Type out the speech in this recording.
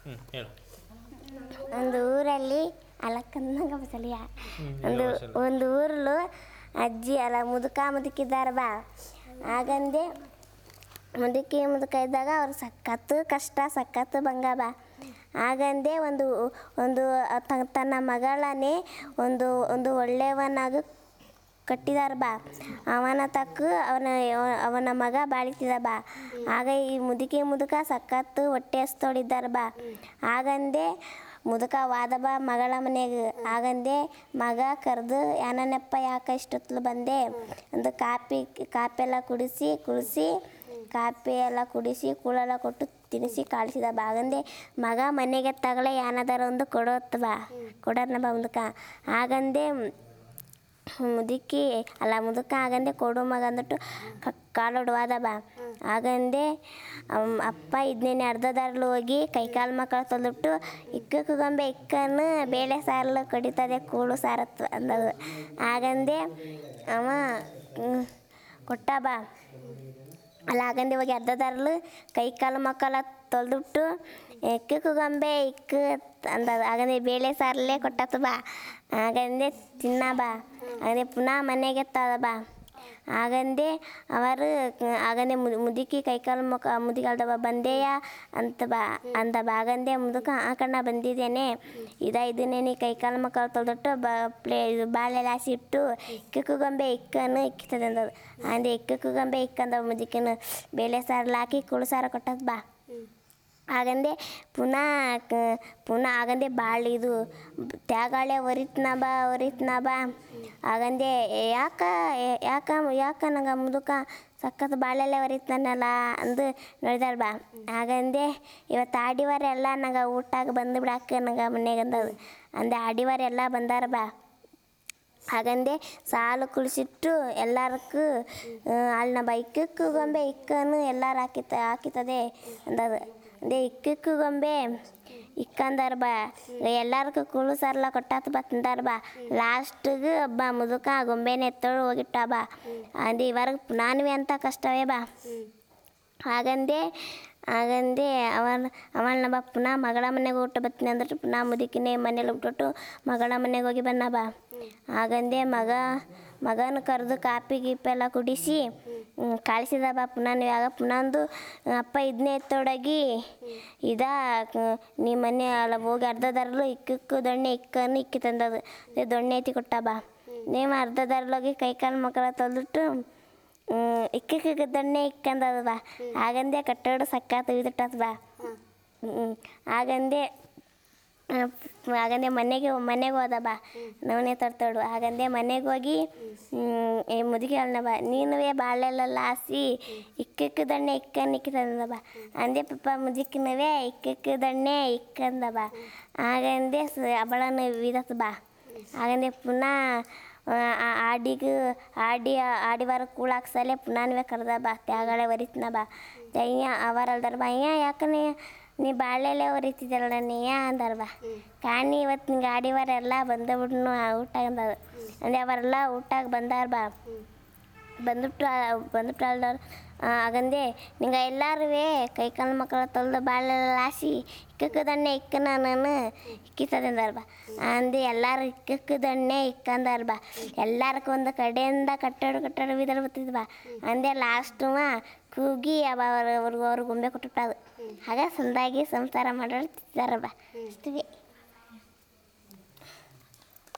ಹ್ಞೂ ಹೇಳು ಒಂದು ಊರಲ್ಲಿ ಅಲ್ಲ ಕನ್ನಂಗ ಬಸಲಿಯ ಹ್ಮ್, ಒಂದು ಹೇಳು ಬಸಲು. ಒಂದು ಊರಲು ಅಜ್ಜಿ ಅಲ್ಲ ಮುದುಕ ಮುದುಕಿದ್ದಾರೆ ಬಾ ಆಗಂದೆ ಮುದುಕಿ ಮುದುಕ ಇದ್ದಾಗ ಅವ್ರು ಸಖತ್ತು ಕಷ್ಟ ಸಖತ್ತು ಬಂಗ ಬಾ ಆಗಂದೆ ಒಂದು ಒಂದು ತ- ತನ್ನ ಮಗಳನ್ನೇ ಒಂದು ಒಂದು ಒಳ್ಳೆಯವನಾಗ ಕಟ್ಟಿದಾರ ಬಾ ಅವನ ತಕ್ಕ ಅವನ ಅವನ ಮಗ ಬಾಳಿತಿದ ಬಾ ಆಗ ಈ ಮುದುಕಿ ಮುದುಕ ಸಖತ್ತು ಹೊಟ್ಟೆ ಹಸ್ತೋಡಿದ್ದಾರ ಬಾ ಆಗಂದೆ ಮುದುಕ ವಾದ ಬಾ ಮಗಳ ಮನೆಗೆ ಆಗಂದೆ ಮಗ ಕರೆದು ಯಾನನೆಪ್ಪ ಯಾಕೆ ಇಷ್ಟೊತ್ತಲು ಬಂದೆ ಒಂದು ಕಾಪಿ ಕಾಪಿ ಎಲ್ಲ ಕುಡಿಸಿ ಕುಡಿಸಿ ಕಾಪಿ ಎಲ್ಲ ಕುಡಿಸಿ ಕೂಳೆಲ್ಲ ಕೊಟ್ಟು ತಿನ್ನಿಸಿ ಕಳಿಸಿದ ಬಾ ಆಗಂದೆ ಮಗ ಮನೆಗೆ ತಗಳೆ ಯಾನದಾರ ಒಂದು ಕೊಡೋತ್ ಬಾ ಕೊಡೋರ್ನ ಬಾ ಮುದುಕ ಆಗಂದೆ ಮುದುಕಿ ಅಲ್ಲ ಮುದುಕ ಆಗಂದೆ ಕೊಡು ಮಗ ಅಂದ್ಬಿಟ್ಟು ಕಾಲೊಡವಾದ ಬಾ ಆಗಂದೆ ಅಮ್- ಅಪ್ಪ ಇದನ್ನೇನೆ ಅರ್ಧದಾರಲ್ಲಿ ಹೋಗಿ ಕೈಕಾಲು ಮಕ್ಕಳು ತೊಳೆದ್ಬಿಟ್ಟು ಇಕ್ಕಕ್ಕೆ ಗೊಂಬೆ ಇಕ್ಕನ್ನು ಬೇಳೆ ಸಾರಲು ಕಡಿತದೆ ಕೂಳು ಸಾರತ್ತು ಅಂದದು ಆಗಂದೆ ಅವ ಹ್ಮ್, ಕೊಟ್ಟ ಬಾ ಅಲ್ಲ ಆಗಂದೆ ಹೋಗಿ ಅರ್ಧದಾರಲು ಕೈ ಕಾಲು ಮಕ್ಕಳ ತೊಳೆದ್ಬಿಟ್ಟು ಇಕ್ಕಕ್ಕೆ ಗೊಂಬೆ ಇಕ್ಕ ಅಂದದು ಆಗಂದೆ ಬೇಳೆ ಸಾರಲ್ಲೇ ಕೊಟ್ಟತ್ತು ಬಾ ಆಗಂದೆ ತಿನ್ನ ಬಾ ಆಗಂದೆ ಪುನಃ ಮನೆಗೆ ತದ ಬಾ ಆಗಂದೆ ಅವರು ಆಗಂದೆ ಮುದ್- ಮುದುಕಿ ಕೈಕಾಲು ಮುಖ ಮುದುಕಾಲ್ದ ಬಾ ಬಂದೆಯ ಅಂತ ಬಾ ಅಂದ ಬಾ ಆಗಂದೆ ಮುದುಕ ಆ ಕಣ್ಣ ಬಂದಿದ್ದೇನೆ ಇದ ಇದನ್ನೇನಿ ಕೈಕಾಲು ಮಕ್ಕಳು ತೊಳೆದಿಟ್ಟು ಬ ಪ್ಲೇ ಇದು ಬಾಳೆ ಲಾಸಿ ಇಟ್ಟು ಇಕ್ಕಕ್ಕು ಗೊಂಬೆ ಇಕ್ಕನ್ನು ಇಕ್ಕಿತದೆ ಅಂದದು ಅಂದೆ ಇಕ್ಕಕ್ಕು ಗೊಂಬೆ ಇಕ್ಕಂದ ಮುದುಕಿನ ಬೇಳೆ ಸಾರಲ್ಲಿ ಹಾಕಿ ಕುಳು ಸಾರ ಕೊಟ್ಟದ್ ಬಾ ಆಗಂದೆ ಪುನಃ ಕ- ಪುನಃ ಆಗಂದೆ ಭಾಳ ಇದು ತ್ಯಾಗಾಳೆ ಒರಿತ್ನ ಬಾ ಒರಿತ್ನ ಬಾ ಆಗಂದೆ ಯಾಕ ಯಾಕ ಯಾಕ ನಂಗೆ ಮುದುಕ ಸಖತ್ ಬಾಳೆಲೆ ಒರಿತ್ನಲ್ಲ ಅಂದು ನೋಡಿದಾಳ ಬಾ ಆಗಂದೆ ಇವತ್ತು ಆಡಿವಾರ ಎಲ್ಲ ನಂಗೆ ಊಟಾಗ ಬಂದು ಬಿಡಾಕ ನಂಗೆ ಮನೆಗೆ ಅಂದದು ಅಂದೆ ಆಡಿವಾರ ಎಲ್ಲ ಬಂದಾರ ಬಾ ಹಾಗಂದೆ ಸಾಲು ಕುಳಿಸಿಟ್ಟು ಎಲ್ಲಾರಕ್ಕೂ ಅಲ್ಲಿನ ಬಾ ಇಕ್ಕಕ್ಕು ಗೊಂಬೆ ಇಕ್ಕನು ಎಲ್ಲಾರು ಹಾಕಿತ ಹಾಕಿತದೆ ಅಂದದು ಅಂದೆ ಇಕ್ಕಕ್ಕು ಗೊಂಬೆ ಇಕ್ಕಂದಾರ ಬಾ ಎಲ್ಲಾರ್ಗೂ ಕುಳು ಸಾರ್ಲ ಕೊಟ್ಟಾತ ಬಾ ತಿಂದಾರ ಬಾ ಲಾಸ್ಟಿಗೆ ಒಬ್ಬ ಮುದುಕ ಆ ಗೊಂಬೆನ ಎತ್ತೋಳು ಹೋಗಿಟ್ಟ ಬಾ ಅಂದೆ ಇವಾಗ ನಾನುವೆ ಅಂತ ಕಷ್ಟವೇ ಬಾ ಹಾಗಂದೆ ಹಾಗಂದೆ ಅವನ ಅವಳನ್ನ ಬಾ ಪುನಃ ಮಗಳ ಮನೆಗೆ ಊಟ ಬರ್ತೀನಿ ಅಂದ್ಬಿಟ್ಟು ಪುನಃ ಮುದುಕಿನೇ ಮನೇಲಿ ಬಿಟ್ಬಿಟ್ಟು ಮಗಳ ಮನೆಗೆ ಹೋಗಿ ಬನ್ನ ಬಾ ಹಾಗಂದೆ ಮಗ ಮಗನ ಕರೆದು ಕಾಪಿ ಗೀಪಿ ಎಲ್ಲ ಕುಡಿಸಿ ಹ್ಮ್, ಕಳಿಸಿದ ಬಾ ಪುನಃ ನೀವು ಆಗ ಪುನಃ ಅಂದು ಅಪ್ಪ ಇದನ್ನೇ ಎತ್ತೊಡಗಿ ಇದ ಕ- ನೀ ಮನೆ ಅಲ್ಲ ಹೋಗಿ ಅರ್ಧದರಲು ಇಕ್ಕಕ್ಕು ದೊಣ್ಣೆ ಇಕ್ಕನ್ನು ಇಕ್ಕಿ ತಂದದು ಅದೇ ದೊಣ್ಣೆ ಎತ್ತಿ ಕೊಟ್ಟ ಬಾ ನೀವು ಅರ್ಧದರಲ್ಲೋಗಿ ಕೈ ಕಾಲು ಮಕ್ಕಳ ತೊಳೆದಿಟ್ಟು ಇಕ್ಕಕ್ಕೆ ದಣ್ಣೆ ಇಕ್ಕಂದದ ಬಾ ಆಗಂದೆ ಕಟ್ಟೋಡು ಸಕ್ಕ ತೆಗೆದಿಟ್ಟದ ಬಾ ಹ್ಞೂ ಆಗಂದೆ ಆ, ಆಗಂದೆ ಮನೆಗೆ ಮನೆಗೆ ಹೋದ ಬಾ ನವನೆ ತರ್ತೋಡು ಆಗಂದೆ ಮನೆಗೆ ಹೋಗಿ ಹ್ಮ್, ಏ ಮುದುಕಿ ಅಳ್ನ ಬಾ ನೀನುವೇ ಬಾಳೆಲ್ಲ ಲಾಸಿ ಇಕ್ಕಕ್ಕೆ ದಣ್ಣೆ ಇಕ್ಕನ್ ಇಕ್ಕಿತಂದ ಬಾ ಅಂದೆ ಪಪ್ಪ ಮುದುಕಿನವೇ ಇಕ್ಕಕ್ಕೆ ದಣ್ಣೆ ಇಕ್ಕಂದ ಬಾ ಆಗಂದೆ ಸ- ಅವಳನ್ನು ವಿದತ್ ಬಾ ಆಗಂದೆ ಪುನಃ ಆ, ಆ ಆಡಿಗೆ ಆಡಿ ಆಡಿವಾರ ಕೂಳಾಕ್ಸಲೆ ಪುನಃ ಕರೆದ ಬಾ ತ್ಯಾಗಳೆ ಒರಿತ್ನ ಬಾ ಅಯ್ಯ ಅವರಲ್ದಾರ ಬಾ ಅಯ್ಯ ಯಾಕನೆ ನೀ ಬಾಳೆಲೆ ಒರಿತಿದ್ದಲ್ಲ ನೀಯ ಅಂದಾರ ಬಾ ಕಾಣಿ ಇವತ್ತು ನಿಂಗೆ ಆಡಿವಾರ ಎಲ್ಲ ಬಂದ ಬಿಡ್ನು ಊಟ ಅಂದದು ಅಂದ್ರೆ ಅವರೆಲ್ಲ ಊಟಾಗ ಬಂದಾರ ಬಾ ಬಂದ್ಬಿಟ್ಟು ಬಂದ್ಬಿಟ್ಟು ಅಲ್ದವ್ರು ಆಗಂದೆ ನಿಂಗೆ ಎಲ್ಲಾರು ಕೈ ಕಾಲು ಮಕ್ಕಳ ತೊಳೆದು ಬಾಳೆ ಲಾಸಿ ಇಕ್ಕಕ್ಕೆ ದಣ್ಣೆ ಇಕ್ಕನ ನಾನು ಇಕ್ಕಿತದಂದಾರ ಬಾ ಅಂದೆ ಎಲ್ಲಾರು ಇಕ್ಕಕ್ಕೆ ದಣ್ಣೆ ಇಕ್ಕಂದಾರ ಬಾ ಎಲ್ಲಾರ್ಗೂ ಒಂದು ಕಡೆಯಿಂದ ಕಟ್ಟಡ ಕಟ್ಟಡ ಬಿದ್ದರ ಬತ್ತಿದ್ ಬಾ ಅಂದೆ ಲಾಸ್ಟುವ ಕೂಗಿ ಅವ ಅವ್ರ ಅವ್ರಿಗೆ ಅವ್ರಿಗೆ ಗೊಂಬೆ ಕೊಟ್ಬಿಟ್ಟದು ಹಾಗೆ ಸಂದಾಗಿ ಸಂಸಾರ ಮಾಡೋರು ತಿಂತಾರ ಬಾ ಅಷ್ಟಿಗೆ